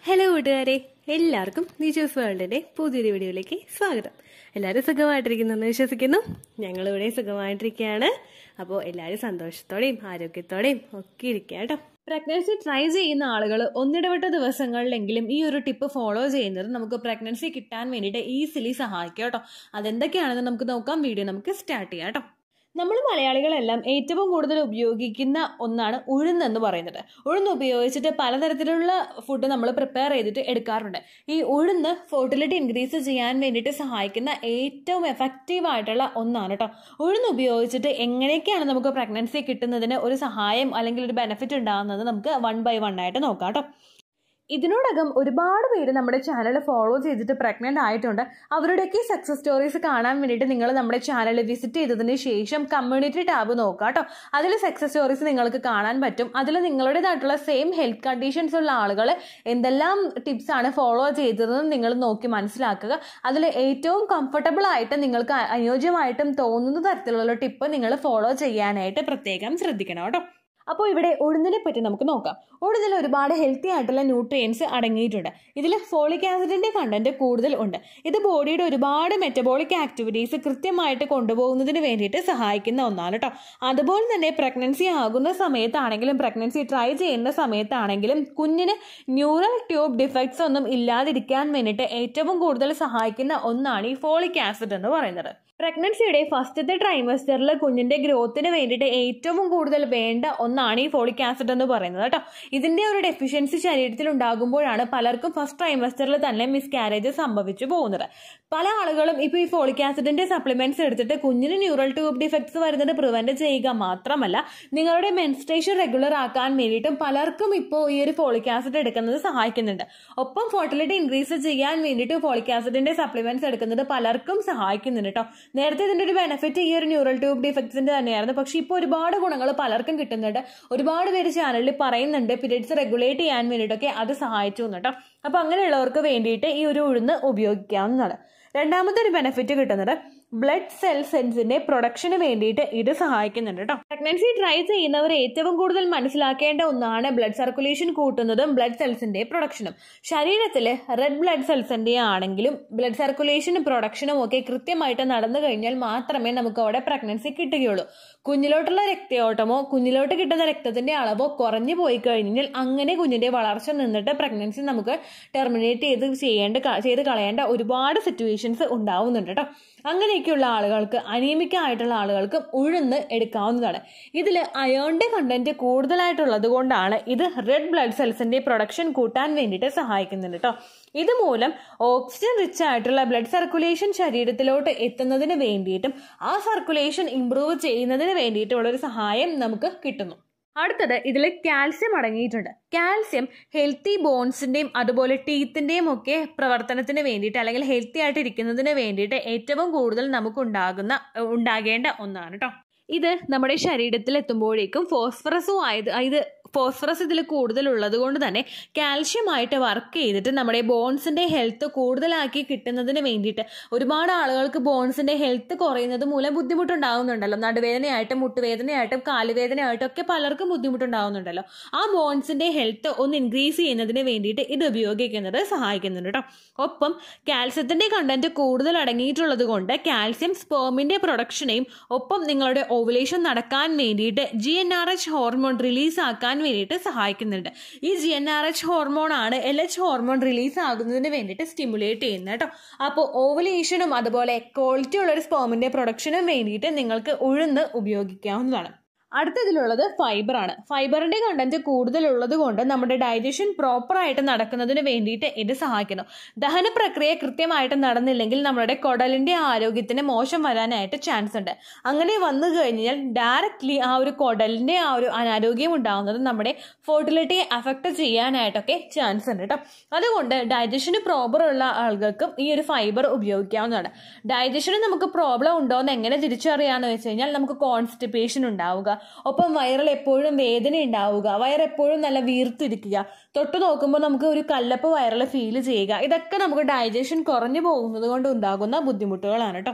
hello കൂട്ടുകാരെ എല്ലാവർക്കും നിജോസ് വേൾഡിന്റെ പുതിയൊരു വീഡിയോയിലേക്ക് സ്വാഗതം എല്ലാവരും സുഖമായിട്ടിരിക്കുന്നെന്ന് വിശ്വസിക്കുന്നു ഞങ്ങളിവിടെ സുഖമായിട്ടിരിക്കുകയാണ് അപ്പോൾ എല്ലാവരും സന്തോഷത്തോടെയും ആരോഗ്യത്തോടെയും ഒക്കെ ഇരിക്കുക കേട്ടോ പ്രഗ്നൻസി ട്രൈ ചെയ്യുന്ന ആളുകൾ ഒന്നിടവിട്ട ദിവസങ്ങളിലെങ്കിലും ഈ ഒരു ടിപ്പ് ഫോളോ ചെയ്യുന്നത് നമുക്ക് പ്രഗ്നൻസി കിട്ടാൻ വേണ്ടിയിട്ട് ഈസിലി സഹായിക്കും കേട്ടോ അതെന്തൊക്കെയാണെന്ന് നമുക്ക് നോക്കാം വീഡിയോ നമുക്ക് സ്റ്റാർട്ട് ചെയ്യാം കേട്ടോ നമ്മൾ മലയാളികളെല്ലാം ഏറ്റവും കൂടുതൽ ഉപയോഗിക്കുന്ന ഒന്നാണ് ഉഴുന്നെന്ന് പറയുന്നത് ഉഴുന്ന് ഉപയോഗിച്ചിട്ട് പലതരത്തിലുള്ള ഫുഡ് നമ്മൾ പ്രിപ്പയർ ചെയ്തിട്ട് എടുക്കാറുണ്ട് ഈ ഉഴുന്ന് ഫെർട്ടിലിറ്റി ഇൻക്രീസ് ചെയ്യാൻ വേണ്ടിയിട്ട് സഹായിക്കുന്ന ഏറ്റവും എഫക്റ്റീവ് ആയിട്ടുള്ള ഒന്നാണ് കേട്ടോ ഉഴുന്ന് ഉപയോഗിച്ചിട്ട് എങ്ങനെയൊക്കെയാണ് നമുക്ക് പ്രഗ്നൻസി കിട്ടുന്നതിന് ഒരു സഹായം അല്ലെങ്കിൽ ഒരു ബെനിഫിറ്റ് ഉണ്ടാകുന്നത് നമുക്ക് വൺ ബൈ വൺ ആയിട്ട് നോക്കാം കേട്ടോ ഇതിനോടകം ഒരുപാട് പേര് നമ്മുടെ ചാനൽ ഫോളോ ചെയ്തിട്ട് പ്രഗ്നന്റ് ആയിട്ടുണ്ട് അവരുടെയൊക്കെ സക്സസ് സ്റ്റോറീസ് കാണാൻ വേണ്ടിയിട്ട് നിങ്ങൾ നമ്മുടെ ചാനൽ വിസിറ്റ് ചെയ്തതിന് ശേഷം കമ്മ്യൂണിറ്റി ടാബ് നോക്കുക കേട്ടോ അതിൽ സക്സസ് സ്റ്റോറീസ് നിങ്ങൾക്ക് കാണാൻ പറ്റും അതിൽ നിങ്ങളുടേതായിട്ടുള്ള സെയിം ഹെൽത്ത് കണ്ടീഷൻസ് ഉള്ള ആളുകൾ എന്തെല്ലാം ടിപ്സ് ആണ് ഫോളോ ചെയ്തതെന്ന് നിങ്ങൾ നോക്കി മനസ്സിലാക്കുക അതിൽ ഏറ്റവും കംഫർട്ടബിൾ ആയിട്ട് നിങ്ങൾക്ക് അനുയോജ്യമായിട്ടും തോന്നുന്ന തരത്തിലുള്ള ടിപ്പ് നിങ്ങൾ ഫോളോ ചെയ്യാനായിട്ട് പ്രത്യേകം ശ്രദ്ധിക്കണം കേട്ടോ അപ്പോൾ ഇവിടെ ഉഴുന്നിനെ പറ്റി നമുക്ക് നോക്കാം ഉഴുന്നിൽ ഒരുപാട് ഹെൽത്തി ആയിട്ടുള്ള ന്യൂട്രിയൻസ് അടങ്ങിയിട്ടുണ്ട് ഇതിൽ ഫോളിക് ആസിഡിന്റെ കണ്ടന്റ് കൂടുതൽ ഉണ്ട് ഇത് ബോഡിയുടെ ഒരുപാട് മെറ്റബോളിക് ആക്ടിവിറ്റീസ് കൃത്യമായിട്ട് കൊണ്ടുപോകുന്നതിന് വേണ്ടിയിട്ട് സഹായിക്കുന്ന ഒന്നാണ് കേട്ടോ അതുപോലെ തന്നെ പ്രഗ്നൻസി ആകുന്ന സമയത്താണെങ്കിലും പ്രഗ്നൻസി ട്രൈ ചെയ്യുന്ന സമയത്താണെങ്കിലും കുഞ്ഞിന് ന്യൂറൽ ട്യൂബ് ഡിഫക്ട്സ് ഒന്നും ഇല്ലാതിരിക്കാൻ വേണ്ടിയിട്ട് ഏറ്റവും കൂടുതൽ സഹായിക്കുന്ന ഒന്നാണ് ഈ ഫോളിക് ആസിഡ് എന്ന് പറയുന്നത് പ്രഗ്നൻസിയുടെ ഫസ്റ്റത്തെ ട്രൈമസ്റ്ററിൽ കുഞ്ഞിന്റെ ഗ്രോത്തിന് വേണ്ടിയിട്ട് ഏറ്റവും കൂടുതൽ വേണ്ട ഒന്നാണ് ഈ ഫോളിക് ആസിഡ് എന്ന് പറയുന്നത് കേട്ടോ ഇതിന്റെ ഒരു ഡെഫിഷ്യൻസി ശരീരത്തിൽ ഉണ്ടാകുമ്പോഴാണ് പലർക്കും ഫസ്റ്റ് ട്രൈമസ്റ്ററിൽ തന്നെ മിസ്കാരേജ് സംഭവിച്ചു പോകുന്നത് പല ആളുകളും ഇപ്പോൾ ഈ ഫോളിക് ആസിഡിന്റെ സപ്ലിമെന്റ്സ് എടുത്തിട്ട് കുഞ്ഞിന് ന്യൂറൽ ട്യൂബ് ഡിഫക്ട്സ് വരുന്നത് പ്രിവെന്റ് ചെയ്യുക മാത്രമല്ല നിങ്ങളുടെ മെൻസ്ട്രേഷൻ റെഗുലർ ആക്കാൻ വേണ്ടിയിട്ടും പലർക്കും ഇപ്പോൾ ഈ ഒരു ഫോളിക് ആസിഡ് എടുക്കുന്നത് സഹായിക്കുന്നുണ്ട് ഒപ്പം ഫെർട്ടിലിറ്റി ഇൻക്രീസ് ചെയ്യാൻ വേണ്ടിയിട്ട് ഫോളിക് ആസിഡിന്റെ സപ്ലിമെന്റ്സ് എടുക്കുന്നത് പലർക്കും സഹായിക്കുന്നുണ്ട് കേട്ടോ നേരത്തെ ഇതിന്റെ ഒരു ബെനിഫിറ്റ് ഈ ഒരു ന്യൂറൽ ട്യൂബ് ഡിഫക്ട്സിന്റെ തന്നെയായിരുന്നു പക്ഷെ ഇപ്പോൾ ഒരുപാട് ഗുണങ്ങൾ പലർക്കും കിട്ടുന്നുണ്ട് ഒരുപാട് പേര് ചാനലിൽ പറയുന്നുണ്ട് പീരിയഡ്സ് റെഗുലേറ്റ് ചെയ്യാൻ വേണ്ടിയിട്ടൊക്കെ അത് സഹായിച്ചു എന്ന് കേട്ടോ അപ്പൊ അങ്ങനെയുള്ളവർക്ക് വേണ്ടിയിട്ട് ഈ ഒരു ഉഴുന്ന് ഉപയോഗിക്കാവുന്നതാണ് രണ്ടാമത്തെ ഒരു ബെനിഫിറ്റ് കിട്ടുന്നത് ബ്ലഡ് സെൽ സെൽസിന്റെ പ്രൊഡക്ഷന് വേണ്ടിയിട്ട് ഇത് സഹായിക്കുന്നുണ്ട് കേട്ടോ പ്രഗ്നൻസി ട്രൈ ചെയ്യുന്നവർ ഏറ്റവും കൂടുതൽ മനസ്സിലാക്കേണ്ട ഒന്നാണ് ബ്ലഡ് സർക്കുലേഷൻ കൂട്ടുന്നതും ബ്ലഡ് സെൽസിന്റെ പ്രൊഡക്ഷനും ശരീരത്തിൽ റെഡ് ബ്ലഡ് സെൽസിന്റെ ആണെങ്കിലും ബ്ലഡ് സർക്കുലേഷനും പ്രൊഡക്ഷനും ഒക്കെ കൃത്യമായിട്ട് നടന്നു കഴിഞ്ഞാൽ മാത്രമേ നമുക്ക് അവിടെ പ്രഗ്നൻസി കിട്ടുകയുള്ളൂ കുഞ്ഞിലോട്ടുള്ള രക്തയോട്ടമോ കുഞ്ഞിലോട്ട് കിട്ടുന്ന രക്തത്തിന്റെ അളവോ കുറഞ്ഞു പോയി കഴിഞ്ഞാൽ അങ്ങനെ കുഞ്ഞിന്റെ വളർച്ച നിന്നിട്ട് പ്രഗ്നൻസി നമുക്ക് ടെർമിനേറ്റ് ചെയ്ത് ചെയ്യേണ്ട ചെയ്ത് കളയേണ്ട ഒരുപാട് സിറ്റുവേഷൻസ് ഉണ്ടാവുന്നുണ്ട് കേട്ടോ അങ്ങനെയൊക്കെയുള്ള ആളുകൾക്ക് അനീമിക്ക ആയിട്ടുള്ള ആളുകൾക്ക് ഉഴുന്ന് എടുക്കാവുന്നതാണ് ഇതിൽ അയോണിന്റെ കണ്ടന്റ് കൂടുതലായിട്ടുള്ളത് കൊണ്ടാണ് ഇത് റെഡ് ബ്ലഡ് സെൽസിന്റെ പ്രൊഡക്ഷൻ കൂട്ടാൻ വേണ്ടിയിട്ട് സഹായിക്കുന്നുണ്ട് കേട്ടോ ഇതുമൂലം ഓക്സിജൻ റിച്ച് ആയിട്ടുള്ള ബ്ലഡ് സർക്കുലേഷൻ ശരീരത്തിലോട്ട് എത്തുന്നതിന് വേണ്ടിയിട്ടും ആ സർക്കുലേഷൻ ഇംപ്രൂവ് ചെയ്യുന്നതിന് വേണ്ടിയിട്ടുള്ള ഒരു സഹായം നമുക്ക് കിട്ടുന്നു അടുത്തത് ഇതിൽ കാൽസ്യം അടങ്ങിയിട്ടുണ്ട് കാൽസ്യം ഹെൽത്തി ബോൺസിന്റെയും അതുപോലെ ടീത്തിന്റെയും ഒക്കെ പ്രവർത്തനത്തിന് വേണ്ടിയിട്ട് അല്ലെങ്കിൽ ഹെൽത്തി ആയിട്ട് ഇരിക്കുന്നതിന് വേണ്ടിയിട്ട് ഏറ്റവും കൂടുതൽ നമുക്ക് ഉണ്ടാകുന്ന ഉണ്ടാകേണ്ട ഒന്നാണ് കേട്ടോ ഇത് നമ്മുടെ ശരീരത്തിൽ എത്തുമ്പോഴേക്കും ഫോസ്ഫറസും ആയത് ഇത് ഫോസ്ഫറസ് ഇതിൽ കൂടുതലുള്ളത് കൊണ്ട് തന്നെ കാൽഷ്യമായിട്ട് വർക്ക് ചെയ്തിട്ട് നമ്മുടെ ബോൺസിന്റെ ഹെൽത്ത് കൂടുതലാക്കി കിട്ടുന്നതിന് വേണ്ടിയിട്ട് ഒരുപാട് ആളുകൾക്ക് ബോൺസിന്റെ ഹെൽത്ത് കുറയുന്നത് മൂലം ബുദ്ധിമുട്ടുണ്ടാകുന്നുണ്ടല്ലോ നടുവേദനയായിട്ടും മുട്ടുവേദനയായിട്ടും കാലുവേദനയായിട്ടും ഒക്കെ പലർക്കും ബുദ്ധിമുട്ടുണ്ടാകുന്നുണ്ടല്ലോ ആ ബോൺസിന്റെ ഹെൽത്ത് ഒന്ന് ഇൻക്രീസ് ചെയ്യുന്നതിന് വേണ്ടിയിട്ട് ഇത് ഉപയോഗിക്കുന്നത് സഹായിക്കുന്നുണ്ട് കേട്ടോ ഒപ്പം കാൽസ്യത്തിന്റെ കണ്ടന്റ് കൂടുതൽ അടങ്ങിയിട്ടുള്ളത് കൊണ്ട് കാൽസ്യം സ്പേമിന്റെ പ്രൊഡക്ഷനെയും ഒപ്പം നിങ്ങളുടെ ഓവുലേഷൻ നടക്കാൻ വേണ്ടിയിട്ട് G N R H hormone release ആക്കാൻ വേണ്ടിയിട്ട് സഹായിക്കുന്നുണ്ട് ഈ G N R H hormone ആണ് എൽ എച്ച് ഹോർമോൺ റിലീസ് ആകുന്നതിന് വേണ്ടിയിട്ട് സ്റ്റിമുലേറ്റ് ചെയ്യുന്നത് കേട്ടോ അപ്പോൾ ഓവുലേഷനും അതുപോലെ ക്വാളിറ്റി ഉള്ള ഒരു സ്പേമിന്റെ പ്രൊഡക്ഷനും വേണ്ടിയിട്ട് നിങ്ങൾക്ക് ഉഴുന്ന് ഉപയോഗിക്കാവുന്നതാണ് അടുത്തതിലുള്ളത് ഫൈബർ ആണ് ഫൈബറിന്റെ കണ്ടന്റ് കൂടുതലുള്ളത് കൊണ്ട് നമ്മുടെ ഡൈജഷൻ പ്രോപ്പർ ആയിട്ട് നടക്കുന്നതിന് വേണ്ടിയിട്ട് ഇത് സഹായിക്കുന്നു ദഹന പ്രക്രിയ കൃത്യമായിട്ട് നടന്നില്ലെങ്കിൽ നമ്മുടെ കുടലിന്റെ ആരോഗ്യത്തിന് മോശം വരാനായിട്ട് ചാൻസ് ഉണ്ട് അങ്ങനെ വന്നു കഴിഞ്ഞാൽ ഡയറക്റ്റ്ലി ആ ഒരു കുടലിന്റെ ആ ഒരു അനാരോഗ്യം ഉണ്ടാകുന്നത് നമ്മുടെ ഫെർട്ടിലിറ്റിയെ അഫക്റ്റ് ചെയ്യാനായിട്ടൊക്കെ ചാൻസ് ഉണ്ട് കേട്ടോ അതുകൊണ്ട് ഡൈജഷന് പ്രോപ്പർ ഉള്ള ആളുകൾക്കും ഈ ഒരു ഫൈബർ ഉപയോഗിക്കാവുന്നതാണ് ഡൈജഷന് നമുക്ക് പ്രോബ്ലം ഉണ്ടോ എന്ന് എങ്ങനെ തിരിച്ചറിയാന്ന് വെച്ച് കഴിഞ്ഞാൽ നമുക്ക് കോൺസ്റ്റിപ്പേഷൻ ഉണ്ടാവുക ഒപ്പം വയറിൽ എപ്പോഴും വേദന ഉണ്ടാവുക വയർ എപ്പോഴും നല്ല വീർത്തിരിക്കുക തൊട്ട് നോക്കുമ്പോൾ നമുക്ക് ഒരു കല്ലപ്പ് വയറിൽ ഫീൽ ചെയ്യുക ഇതൊക്കെ നമുക്ക് ഡൈജഷൻ കുറഞ്ഞു പോകുന്നത് കൊണ്ട് ഉണ്ടാകുന്ന ബുദ്ധിമുട്ടുകളാണ് കേട്ടോ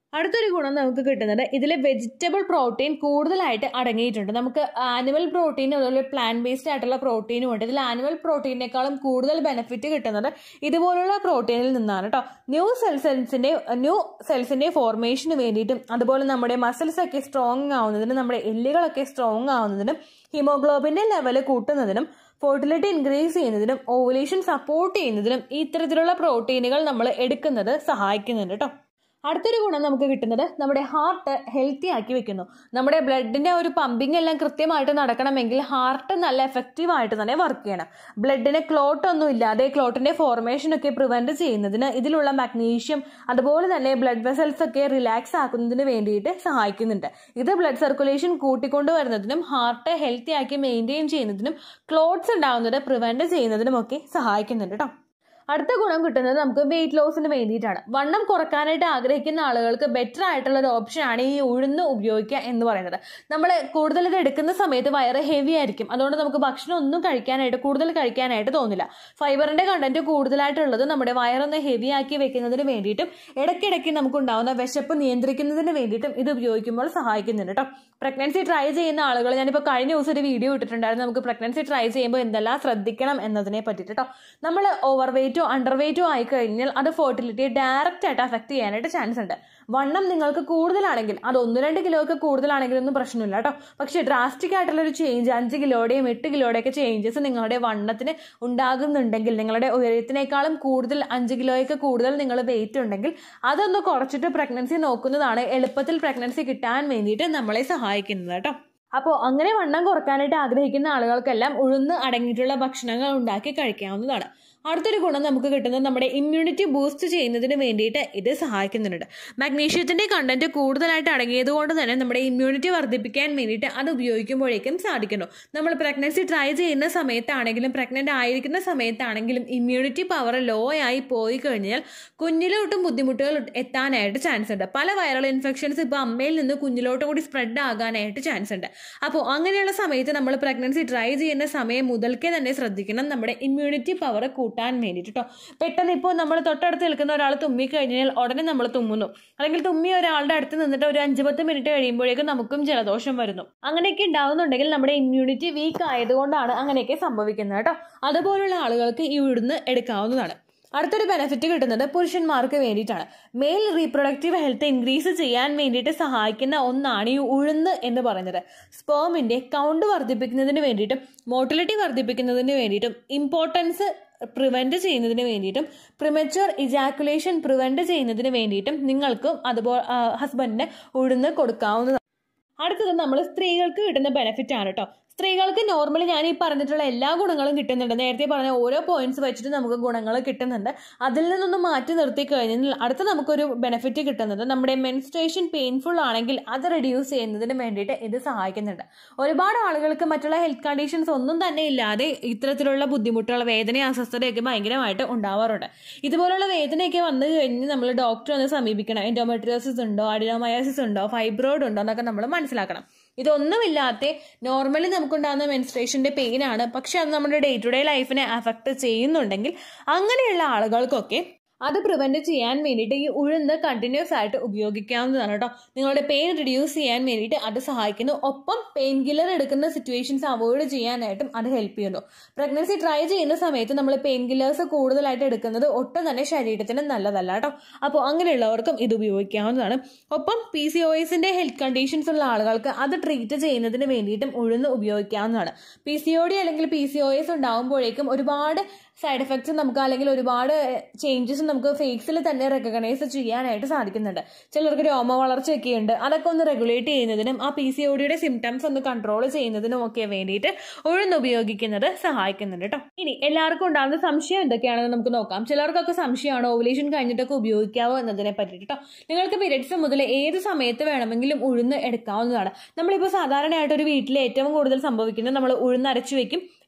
അടുത്തൊരു ഗുണം നമുക്ക് കിട്ടുന്നത് ഇതിൽ വെജിറ്റബിൾ പ്രോട്ടീൻ കൂടുതലായിട്ട് അടങ്ങിയിട്ടുണ്ട് നമുക്ക് ആനിമൽ പ്രോട്ടീൻ അതുപോലെ പ്ലാന്റ് ബേസ്ഡ് ആയിട്ടുള്ള പ്രോട്ടീനും ഉണ്ട് ഇതിൽ ആനിമൽ പ്രോട്ടീനേക്കാളും കൂടുതൽ ബെനിഫിറ്റ് കിട്ടുന്നത് ഇതുപോലുള്ള പ്രോട്ടീനിൽ നിന്നാണ് കേട്ടോ ന്യൂ സെൽ സെൽസിന്റെ ന്യൂ സെൽസിന്റെ ഫോർമേഷന് വേണ്ടിയിട്ടും അതുപോലെ നമ്മുടെ മസിൽസ് ഒക്കെ സ്ട്രോങ് ആവുന്നതിനും നമ്മുടെ എല്ലുകളൊക്കെ സ്ട്രോങ് ആവുന്നതിനും ഹിമോഗ്ലോബിന്റെ ലെവൽ കൂട്ടുന്നതിനും ഫെർട്ടിലിറ്റി ഇൻക്രീസ് ചെയ്യുന്നതിനും ഓവുലേഷൻ സപ്പോർട്ട് ചെയ്യുന്നതിനും ഇത്തരത്തിലുള്ള പ്രോട്ടീനുകൾ നമ്മൾ എടുക്കുന്നത് സഹായിക്കുന്നുണ്ട് കേട്ടോ അടുത്തൊരു ഗുണം നമുക്ക് കിട്ടുന്നത് നമ്മുടെ ഹാർട്ട് ഹെൽത്തി ആക്കി വെക്കുന്നു നമ്മുടെ ബ്ലഡിന്റെ ഒരു പമ്പിങ് എല്ലാം കൃത്യമായിട്ട് നടക്കണമെങ്കിൽ ഹാർട്ട് നല്ല എഫക്റ്റീവ് ആയിട്ട് തന്നെ വർക്ക് ചെയ്യണം ബ്ലഡിന് ക്ലോട്ട് ഒന്നും ഇല്ലാതെ ക്ലോട്ടിന്റെ ഫോർമേഷൻ ഒക്കെ പ്രിവെന്റ് ചെയ്യുന്നതിന് ഇതിലുള്ള മഗ്നീഷ്യം അതുപോലെ തന്നെ ബ്ലഡ് വെസൽസ് ഒക്കെ റിലാക്സ് ആക്കുന്നതിന് വേണ്ടിയിട്ട് സഹായിക്കുന്നുണ്ട് ഇത് ബ്ലഡ് സർക്കുലേഷൻ കൂട്ടിക്കൊണ്ടുവരുന്നതിനും ഹാർട്ട് ഹെൽത്തി ആക്കി മെയിൻറ്റെയിൻ ചെയ്യുന്നതിനും ക്ലോട്ട്സ് ഉണ്ടാകുന്നത് പ്രിവെന്റ് ചെയ്യുന്നതിനും ഒക്കെ സഹായിക്കുന്നുണ്ട് കേട്ടോ അടുത്ത ഗുണം കിട്ടുന്നത് നമുക്ക് വെയിറ്റ് ലോസിന് വേണ്ടിയിട്ടാണ് വണ്ണം കുറക്കാനായിട്ട് ആഗ്രഹിക്കുന്ന ആളുകൾക്ക് ബെറ്റർ ആയിട്ടുള്ള ഒരു ഓപ്ഷനാണ് ഈ ഉഴുന്ന് ഉപയോഗിക്കുക എന്ന് പറയുന്നത് നമ്മൾ കൂടുതൽ ഇത് എടുക്കുന്ന സമയത്ത് വയറ് ഹെവി ആയിരിക്കും അതുകൊണ്ട് നമുക്ക് ഭക്ഷണം ഒന്നും കഴിക്കാനായിട്ട് കൂടുതൽ കഴിക്കാനായിട്ട് തോന്നില്ല ഫൈബറിന്റെ കണ്ടന്റ് കൂടുതലായിട്ടുള്ളത് നമ്മുടെ വയറൊന്ന് ഹെവി ആക്കി വെക്കുന്നതിന് വേണ്ടിയിട്ടും ഇടയ്ക്കിടയ്ക്ക് നമുക്ക് ഉണ്ടാവുന്ന വിശപ്പ് നിയന്ത്രിക്കുന്നതിന് വേണ്ടിയിട്ടും ഇത് ഉപയോഗിക്കുമ്പോൾ സഹായിക്കുന്നുണ്ട് കേട്ടോ പ്രഗ്നൻസി ട്രൈ ചെയ്യുന്ന ആളുകൾ ഞാനിപ്പോൾ കഴിഞ്ഞ ദിവസം ഒരു വീഡിയോ ഇട്ടിട്ടുണ്ടായിരുന്നു നമുക്ക് പ്രഗ്നൻസി ട്രൈ ചെയ്യുമ്പോൾ എന്തെല്ലാം ശ്രദ്ധിക്കണം എന്നതിനെ പറ്റിയിട്ട് കേട്ടോ നമ്മൾ ഓവർ വെയിറ്റോ അണ്ടർ വെയിറ്റോ ആയി കഴിഞ്ഞാൽ അത് ഫെർട്ടിലിറ്റിയെ ഡയറക്റ്റ് ആയിട്ട് അഫക്ട് ചെയ്യാനായിട്ട് ചാൻസ് ഉണ്ട് വണ്ണം നിങ്ങൾക്ക് കൂടുതലാണെങ്കിൽ അത് ഒന്ന് രണ്ട് കിലോ ഒക്കെ കൂടുതലാണെങ്കിലൊന്നും പ്രശ്നമില്ല കേട്ടോ പക്ഷേ ഡ്രാസ്റ്റിക് ആയിട്ടുള്ള ഒരു ചേഞ്ച് അഞ്ച് കിലോയുടെയും എട്ട് കിലോയുടെ ഒക്കെ ചേഞ്ചസ് നിങ്ങളുടെ വണ്ണത്തിന് ഉണ്ടാകുന്നുണ്ടെങ്കിൽ നിങ്ങളുടെ ഉയരത്തിനേക്കാളും കൂടുതൽ അഞ്ച് കിലോയൊക്കെ കൂടുതൽ നിങ്ങൾ വെയിറ്റ് ഉണ്ടെങ്കിൽ അതൊന്ന് കുറച്ചിട്ട് പ്രഗ്നൻസി നോക്കുന്നതാണ് എളുപ്പത്തിൽ പ്രഗ്നൻസി കിട്ടാൻ വേണ്ടിയിട്ട് നമ്മളെ സഹായിക്കുന്നത് കേട്ടോ അപ്പോൾ അങ്ങനെ വണ്ണം കുറക്കാനായിട്ട് ആഗ്രഹിക്കുന്ന ആളുകൾക്കെല്ലാം ഉഴുന്ന് അടങ്ങിയിട്ടുള്ള ഭക്ഷണങ്ങൾ ഉണ്ടാക്കി കഴിക്കാവുന്നതാണ് അടുത്തൊരു ഗുണം നമുക്ക് കിട്ടുന്നത് നമ്മുടെ ഇമ്മ്യൂണിറ്റി ബൂസ്റ്റ് ചെയ്യുന്നതിന് വേണ്ടിയിട്ട് ഇത് സഹായിക്കുന്നുണ്ട് മഗ്നീഷ്യത്തിന്റെ കണ്ടന്റ് കൂടുതലായിട്ട് അടങ്ങിയത് കൊണ്ട് തന്നെ നമ്മുടെ ഇമ്മ്യൂണിറ്റി വർദ്ധിപ്പിക്കാൻ വേണ്ടിയിട്ട് അത് ഉപയോഗിക്കുമ്പോഴേക്കും സാധിക്കുന്നു നമ്മൾ പ്രഗ്നൻസി ട്രൈ ചെയ്യുന്ന സമയത്താണെങ്കിലും പ്രഗ്നന്റ് ആയിരിക്കുന്ന സമയത്താണെങ്കിലും ഇമ്മ്യൂണിറ്റി പവർ ലോ ആയി പോയി കഴിഞ്ഞാൽ കുഞ്ഞിലോട്ടും ബുദ്ധിമുട്ടുകൾ എത്താനായിട്ട് ചാൻസ് ഉണ്ട് പല വൈറൽ ഇൻഫെക്ഷൻസ് ഇപ്പോൾ അമ്മയിൽ നിന്ന് കുഞ്ഞിലോട്ടും കൂടി സ്പ്രെഡ് ആകാനായിട്ട് ചാൻസ് ഉണ്ട് അപ്പോൾ അങ്ങനെയുള്ള സമയത്ത് നമ്മൾ പ്രഗ്നൻസി ട്രൈ ചെയ്യുന്ന സമയം മുതൽക്കേ തന്നെ ശ്രദ്ധിക്കണം നമ്മുടെ ഇമ്മ്യൂണിറ്റി പവർ കൂട്ടാൻ വേണ്ടിയിട്ട് കേട്ടോ പെട്ടെന്ന് ഇപ്പോൾ നമ്മൾ തൊട്ടടുത്ത് നിൽക്കുന്ന ഒരാൾ തുമ്മി കഴിഞ്ഞാൽ ഉടനെ നമ്മൾ തുമ്മുന്നു അല്ലെങ്കിൽ തുമ്മി ഒരാളുടെ അടുത്ത് നിന്നിട്ട് ഒരു അഞ്ച് പത്ത് മിനിറ്റ് കഴിയുമ്പോഴേക്കും നമുക്കും ജലദോഷം വരുന്നു അങ്ങനെയൊക്കെ ഉണ്ടാവുന്നുണ്ടെങ്കിൽ നമ്മുടെ ഇമ്മ്യൂണിറ്റി വീക്ക് ആയതുകൊണ്ടാണ് അങ്ങനെയൊക്കെ സംഭവിക്കുന്നത് കേട്ടോ അതുപോലുള്ള ആളുകൾക്ക് ഈ ഉഴുന്ന് എടുക്കാവുന്നതാണ് അടുത്തൊരു ബെനിഫിറ്റ് കിട്ടുന്നത് പുരുഷന്മാർക്ക് വേണ്ടിയിട്ടാണ് മെയിൽ റീപ്രൊഡക്റ്റീവ് ഹെൽത്ത് ഇൻക്രീസ് ചെയ്യാൻ വേണ്ടിയിട്ട് സഹായിക്കുന്ന ഒന്നാണ് ഈ ഉഴുന്ന് എന്ന് പറയുന്നത് സ്പേമിന്റെ കൗണ്ട് വർദ്ധിപ്പിക്കുന്നതിന് വേണ്ടിയിട്ടും മോട്ടിലിറ്റി വർദ്ധിപ്പിക്കുന്നതിന് വേണ്ടിയിട്ടും ഇമ്പോർട്ടൻസ് പ്രിവെന്റ് ചെയ്യുന്നതിന് വേണ്ടിയിട്ടും പ്രിമച്വർ ഇജാക്കുലേഷൻ പ്രിവെന്റ് ചെയ്യുന്നതിന് വേണ്ടിയിട്ടും നിങ്ങൾക്കും അതുപോലെ ഹസ്ബൻഡിന് ഉഴുന്ന് കൊടുക്കാവുന്നതാണ് അടുത്തത് നമ്മൾ സ്ത്രീകൾക്ക് കിട്ടുന്ന ബെനിഫിറ്റ് ആണ് കേട്ടോ സ്ത്രീകൾക്ക് നോർമലി ഞാൻ ഈ പറഞ്ഞിട്ടുള്ള എല്ലാ ഗുണങ്ങളും കിട്ടുന്നുണ്ട് നേരത്തെ പറഞ്ഞ ഓരോ പോയിന്റ്സ് വെച്ചിട്ട് നമുക്ക് ഗുണങ്ങൾ കിട്ടുന്നുണ്ട് അതിൽ നിന്നൊന്ന് മാറ്റി നിർത്തി കഴിഞ്ഞാൽ അടുത്ത നമുക്കൊരു ബെനിഫിറ്റ് കിട്ടുന്നത് നമ്മുടെ മെൻസ്ട്രേഷൻ പെയിൻഫുൾ ആണെങ്കിൽ അത് റെഡ്യൂസ് ചെയ്യുന്നതിന് വേണ്ടിയിട്ട് ഇത് സഹായിക്കുന്നുണ്ട് ഒരുപാട് ആളുകൾക്ക് മറ്റുള്ള ഹെൽത്ത് കണ്ടീഷൻസ് ഒന്നും തന്നെ ഇല്ലാതെ ഇത്തരത്തിലുള്ള ബുദ്ധിമുട്ടുകൾ വേദന അസ്വസ്ഥതയൊക്കെ ഭയങ്കരമായിട്ട് ഉണ്ടാവാറുണ്ട് ഇതുപോലുള്ള വേദനയൊക്കെ വന്നു കഴിഞ്ഞ് നമ്മൾ ഡോക്ടറെ ഒന്ന് സമീപിക്കണം എൻഡോമെട്രിയോസിസ് ഉണ്ടോ അഡിനോമയോസിസ് ഉണ്ടോ ഫൈബ്രോയിഡ് ഉണ്ടോ എന്നൊക്കെ നമ്മൾ മനസ്സിലാക്കണം ഇതൊന്നുമില്ലാത്ത നോർമലി നമുക്കുണ്ടാകുന്ന മെൻസ്ട്രേഷന്റെ പെയിൻ ആണ് പക്ഷെ അത് നമ്മുടെ ഡേ ടു ഡേ ലൈഫിനെ അഫക്റ്റ് ചെയ്യുന്നുണ്ടെങ്കിൽ അങ്ങനെയുള്ള ആളുകൾക്കൊക്കെ അത് പ്രിവെന്റ് ചെയ്യാൻ വേണ്ടിയിട്ട് ഈ ഉഴുന്ന് കണ്ടിന്യൂസ് ആയിട്ട് ഉപയോഗിക്കാവുന്നതാണ് കേട്ടോ നിങ്ങളുടെ പെയിൻ റിഡ്യൂസ് ചെയ്യാൻ വേണ്ടിയിട്ട് അത് സഹായിക്കുന്നു ഒപ്പം പെയിൻ കില്ലർ എടുക്കുന്ന സിറ്റുവേഷൻസ് അവോയ്ഡ് ചെയ്യാനായിട്ടും അത് ഹെൽപ്പ് ചെയ്യുന്നു പ്രഗ്നൻസി ട്രൈ ചെയ്യുന്ന സമയത്ത് നമ്മൾ പെയിൻ കില്ലേഴ്സ് കൂടുതലായിട്ട് എടുക്കുന്നത് ഒട്ടും തന്നെ ശരീരത്തിന് നല്ലതല്ല കേട്ടോ അപ്പോൾ അങ്ങനെയുള്ളവർക്കും ഇത് ഉപയോഗിക്കാവുന്നതാണ് ഒപ്പം പി സി ഒ എസിന്റെ ഹെൽത്ത് കണ്ടീഷൻസ് ഉള്ള ആളുകൾക്ക് അത് ട്രീറ്റ് ചെയ്യുന്നതിന് വേണ്ടിയിട്ടും ഉഴുന്ന് ഉപയോഗിക്കാവുന്നതാണ് പി സി ഒ ഡി അല്ലെങ്കിൽ പി സി ഒ എസ് ഉണ്ടാകുമ്പോഴേക്കും ഒരുപാട് സൈഡ് എഫക്ട്സ് നമുക്ക് അല്ലെങ്കിൽ ഒരുപാട് ചേഞ്ചസ് നമുക്ക് ഫേസിൽ തന്നെ റെക്കഗ്നൈസ് ചെയ്യാനായിട്ട് സാധിക്കുന്നുണ്ട് ചിലർക്ക് രോമ വളർച്ചയൊക്കെ ഉണ്ട് അതൊക്കെ ഒന്ന് റെഗുലേറ്റ് ചെയ്യുന്നതിനും ആ പി സി ഒ ഡിയുടെ സിംറ്റംസ് ഒന്ന് കൺട്രോൾ ചെയ്യുന്നതിനും ഒക്കെ വേണ്ടിയിട്ട് ഉഴുന്ന് ഉപയോഗിക്കുന്നത് സഹായിക്കുന്നുണ്ട് കേട്ടോ ഇനി എല്ലാവർക്കും ഉണ്ടാകുന്ന സംശയം എന്തൊക്കെയാണെന്ന് നമുക്ക് നോക്കാം ചിലർക്കൊക്കെ സംശയമാണ് ഓവുലേഷൻ കഴിഞ്ഞിട്ടൊക്കെ ഉപയോഗിക്കാവോ എന്നതിനെ പറ്റിയിട്ട് കേട്ടോ നിങ്ങൾക്ക് പീരിയഡ്സ് മുതൽ ഏത് സമയത്ത് വേണമെങ്കിലും ഉഴുന്ന് എടുക്കാവുന്നതാണ് നമ്മളിപ്പോൾ സാധാരണയായിട്ട് ഒരു വീട്ടിൽ ഏറ്റവും കൂടുതൽ സംഭവിക്കുന്നത് നമ്മൾ ഉഴുന്ന് അരച്ചു വെക്കും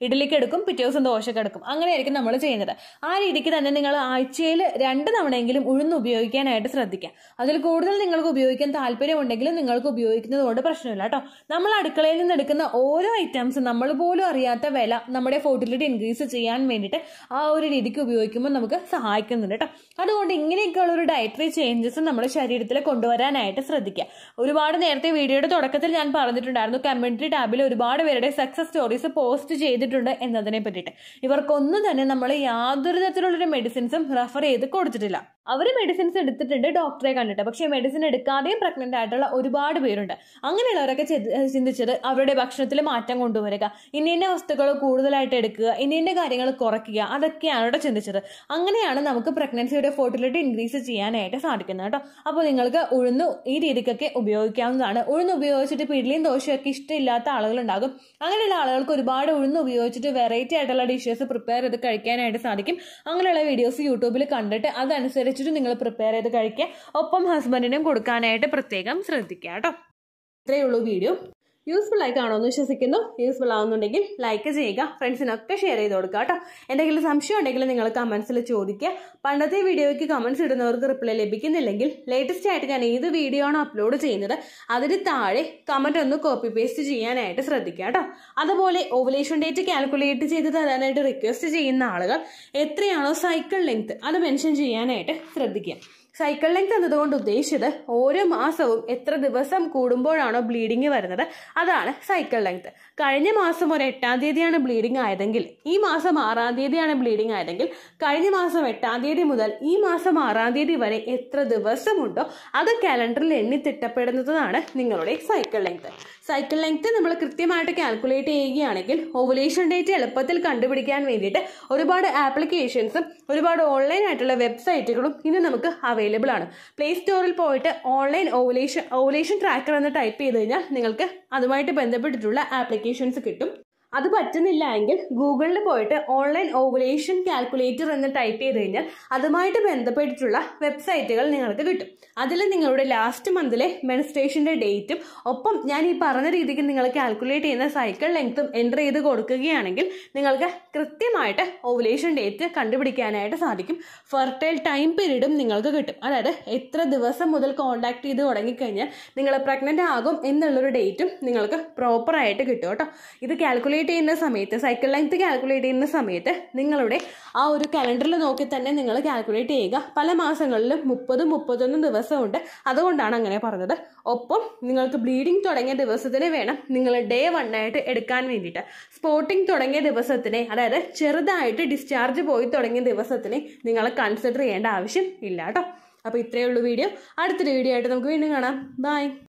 ഇഡലിക്ക് എടുക്കും പിറ്റേ ദിവസം ദോശക്ക് എടുക്കും അങ്ങനെയായിരിക്കും നമ്മൾ ചെയ്യുന്നത് ആ രീതിക്ക് തന്നെ നിങ്ങൾ ആഴ്ചയിൽ രണ്ട് തവണയെങ്കിലും ഉഴുന്ന് ഉപയോഗിക്കാനായിട്ട് ശ്രദ്ധിക്കുക അതിൽ കൂടുതൽ നിങ്ങൾക്ക് ഉപയോഗിക്കാൻ താല്പര്യമുണ്ടെങ്കിലും നിങ്ങൾക്ക് ഉപയോഗിക്കുന്നത് കൊണ്ട് പ്രശ്നമില്ല കേട്ടോ നമ്മൾ അടുക്കളയിൽ നിന്ന് എടുക്കുന്ന ഓരോ ഐറ്റംസും നമ്മൾ പോലും അറിയാത്ത വില നമ്മുടെ ഫോർട്ടിലിറ്റി ഇൻക്രീസ് ചെയ്യാൻ വേണ്ടിയിട്ട് ആ ഒരു രീതിക്ക് ഉപയോഗിക്കുമ്പോൾ നമുക്ക് സഹായിക്കുന്നുണ്ട് കേട്ടോ അതുകൊണ്ട് ഇങ്ങനെയൊക്കെയുള്ള ഒരു ഡയറ്ററി ചേഞ്ചസ് നമ്മുടെ ശരീരത്തിൽ കൊണ്ടുവരാനായിട്ട് ശ്രദ്ധിക്കുക ഒരുപാട് നേരത്തെ വീഡിയോയുടെ തുടക്കത്തിൽ ഞാൻ പറഞ്ഞിട്ടുണ്ടായിരുന്നു കമ്മ്യൂണിറ്റി ടാബിൽ ഒരുപാട് പേരുടെ സക്സസ് സ്റ്റോറീസ് പോസ്റ്റ് ചെയ്തിട്ടുണ്ട് എന്നതിനെ പറ്റിയിട്ട് ഇവർക്കൊന്നും തന്നെ നമ്മൾ യാതൊരു തരത്തിലുള്ളൊരു മെഡിസിൻസും റെഫർ ചെയ്ത് കൊടുത്തിട്ടില്ല അവർ മെഡിസിൻസ് എടുത്തിട്ടുണ്ട് ഡോക്ടറെ കണ്ടിട്ട് പക്ഷേ മെഡിസിൻ എടുക്കാതെയും പ്രഗ്നന്റ് ആയിട്ടുള്ള ഒരുപാട് പേരുണ്ട് അങ്ങനെയുള്ളവരൊക്കെ ചെയ്ത്- ചിന്തിച്ചത് അവരുടെ ഭക്ഷണത്തിൽ മാറ്റം കൊണ്ടുവരിക ഇന്ന ഇന്ന വസ്തുക്കൾ കൂടുതലായിട്ട് എടുക്കുക ഇന്ന ഇന്ന കാര്യങ്ങൾ കുറയ്ക്കുക അതൊക്കെയാണ് ഇവിടെ ചിന്തിച്ചത് അങ്ങനെയാണ് നമുക്ക് പ്രഗ്നൻസിയുടെ ഫോർട്ടിലിറ്റി ഇൻക്രീസ് ചെയ്യാനായിട്ട് സാധിക്കുന്നത് കേട്ടോ അപ്പോൾ നിങ്ങൾക്ക് ഉഴുന്ന് ഈ രീതിക്കൊക്കെ ഉപയോഗിക്കാവുന്നതാണ് ഉഴുന്ന് ഉപയോഗിച്ചിട്ട് പിഡ്ലിയും ദോശയൊക്കെ ഇഷ്ടമില്ലാത്ത ആളുകളുണ്ടാകും അങ്ങനെയുള്ള ആളുകൾക്ക് ഒരുപാട് ഉഴുന്ന് ഉപയോഗിച്ചിട്ട് വെറൈറ്റി ആയിട്ടുള്ള ഡിഷസ് പ്രിപ്പയർ ചെയ്ത് കഴിക്കാനായിട്ട് സാധിക്കും അങ്ങനെയുള്ള വീഡിയോസ് യൂട്യൂബിൽ കണ്ടിട്ട് അതനുസരിച്ചിട്ട് നിങ്ങൾ പ്രിപ്പയർ ചെയ്ത് കഴിക്കുക ഒപ്പം ഹസ്ബൻഡിനും കൊടുക്കാനായിട്ട് പ്രത്യേകം ശ്രദ്ധിക്കുക കേട്ടോ ഇത്രയേ ഉള്ളൂ വീഡിയോ യൂസ്ഫുൾ ആയി കാണുമെന്ന് വിശ്വസിക്കുന്നു യൂസ്ഫുൾ ആവുന്നുണ്ടെങ്കിൽ ലൈക്ക് ചെയ്യുക ഫ്രണ്ട്സിനൊക്കെ ഷെയർ ചെയ്ത് കൊടുക്കുക കേട്ടോ എന്തെങ്കിലും സംശയം ഉണ്ടെങ്കിൽ നിങ്ങൾ കമൻസിൽ ചോദിക്കുക പണ്ടത്തെ വീഡിയോയ്ക്ക് കമൻസ് ഇടുന്നവർക്ക് റിപ്ലൈ ലഭിക്കുന്നില്ലെങ്കിൽ ലേറ്റസ്റ്റ് ആയിട്ട് ഞാൻ ഏത് വീഡിയോ ആണോ അപ്ലോഡ് ചെയ്യുന്നത് അതിന് താഴെ കമന്റ് ഒന്ന് കോപ്പി പേസ്റ്റ് ചെയ്യാനായിട്ട് ശ്രദ്ധിക്കുക കേട്ടോ അതുപോലെ ഓവുലേഷൻ ഡേറ്റ് കാൽക്കുലേറ്റ് ചെയ്ത് തരാനായിട്ട് റിക്വസ്റ്റ് ചെയ്യുന്ന ആളുകൾ എത്രയാണോ സൈക്കിൾ ലെങ്ത് അത് മെൻഷൻ ചെയ്യാനായിട്ട് ശ്രദ്ധിക്കുക സൈക്കിൾ ലെങ്ത് എന്നതുകൊണ്ട് ഉദ്ദേശിച്ചത് ഓരോ മാസവും എത്ര ദിവസം കൂടുമ്പോഴാണോ ബ്ലീഡിങ് വരുന്നത് അതാണ് സൈക്കിൾ ലെങ്ത് കഴിഞ്ഞ മാസം ഒരു എട്ടാം തീയതിയാണ് ബ്ലീഡിങ് ആയതെങ്കിൽ ഈ മാസം ആറാം തീയതിയാണ് ബ്ലീഡിങ് ആയതെങ്കിൽ കഴിഞ്ഞ മാസം എട്ടാം തീയതി മുതൽ ഈ മാസം ആറാം തീയതി വരെ എത്ര ദിവസമുണ്ടോ അത് കാലണ്ടറിൽ എണ്ണി തിട്ടപ്പെടുന്നതാണ് നിങ്ങളുടെ സൈക്കിൾ ലെങ്ത് സൈക്കിൾ ലെങ്ത് നമ്മൾ കൃത്യമായിട്ട് കാൽക്കുലേറ്റ് ചെയ്യുകയാണെങ്കിൽ ഓവുലേഷൻ ഡേറ്റ് എളുപ്പത്തിൽ കണ്ടുപിടിക്കാൻ വേണ്ടിയിട്ട് ഒരുപാട് ആപ്ലിക്കേഷൻസും ഒരുപാട് ഓൺലൈൻ ആയിട്ടുള്ള വെബ്സൈറ്റുകളും ഇന്ന് നമുക്ക് അവൈലബിൾ ആണ് പ്ലേ സ്റ്റോറിൽ പോയിട്ട് ഓൺലൈൻ ഓവുലേഷൻ ഓവുലേഷൻ ട്രാക്കർ എന്ന് ടൈപ്പ് ചെയ്ത് കഴിഞ്ഞാൽ നിങ്ങൾക്ക് അതുമായിട്ട് ബന്ധപ്പെട്ടിട്ടുള്ള ആപ്ലിക്കേഷൻസ് കിട്ടും അത് പറ്റുന്നില്ല എങ്കിൽ ഗൂഗിളിൽ പോയിട്ട് ഓൺലൈൻ ഓവുലേഷൻ കാൽക്കുലേറ്റർ എന്ന് ടൈപ്പ് ചെയ്ത് കഴിഞ്ഞാൽ അതുമായിട്ട് ബന്ധപ്പെട്ടിട്ടുള്ള വെബ്സൈറ്റുകൾ നിങ്ങൾക്ക് കിട്ടും അതിൽ നിങ്ങളുടെ ലാസ്റ്റ് മന്തിലെ മെൻസ്ട്രേഷൻ്റെ ഡേറ്റും ഒപ്പം ഞാൻ ഈ പറഞ്ഞ രീതിക്ക് നിങ്ങൾ കാൽക്കുലേറ്റ് ചെയ്യുന്ന സൈക്കിൾ ലെങ്ത്തും എൻ്റർ ചെയ്ത് കൊടുക്കുകയാണെങ്കിൽ നിങ്ങൾക്ക് കൃത്യമായിട്ട് ഓവുലേഷൻ ഡേറ്റ് കണ്ടുപിടിക്കാനായിട്ട് സാധിക്കും ഫെർട്ടൈൽ ടൈം പീരീഡും നിങ്ങൾക്ക് കിട്ടും അതായത് എത്ര ദിവസം മുതൽ കോൺടാക്ട് ചെയ്ത് തുടങ്ങിക്കഴിഞ്ഞാൽ നിങ്ങൾ പ്രഗ്നൻ്റ് ആകും എന്നുള്ളൊരു ഡേറ്റും നിങ്ങൾക്ക് പ്രോപ്പറായിട്ട് കിട്ടും കേട്ടോ ഇത് കാൽക്കുലേറ്റ് ചെയ്യുന്ന സമയത്ത് സൈക്കിൾ ലെങ്ത് കാൽക്കുലേറ്റ് ചെയ്യുന്ന സമയത്ത് നിങ്ങളുടെ ആ ഒരു കലണ്ടറിൽ നോക്കി തന്നെ നിങ്ങൾ കാൽക്കുലേറ്റ് ചെയ്യുക പല മാസങ്ങളിലും മുപ്പതും മുപ്പത്തൊന്നും ദിവസമുണ്ട് അതുകൊണ്ടാണ് അങ്ങനെ പറഞ്ഞത് ഒപ്പം നിങ്ങൾക്ക് ബ്ലീഡിങ് തുടങ്ങിയ ദിവസത്തിന് വേണം നിങ്ങൾ ഡേ വൺ ആയിട്ട് എടുക്കാൻ വേണ്ടിയിട്ട് സ്പോട്ടിങ് തുടങ്ങിയ ദിവസത്തിനെ അതായത് ചെറുതായിട്ട് ഡിസ്ചാർജ് പോയി തുടങ്ങിയ ദിവസത്തിനെ നിങ്ങൾ കൺസിഡർ ചെയ്യേണ്ട ആവശ്യം ഇല്ല കേട്ടോ അപ്പോൾ ഇത്രയേ ഉള്ളൂ വീഡിയോ അടുത്തൊരു വീഡിയോ ആയിട്ട് നമുക്ക് വീണ്ടും കാണാം ബൈ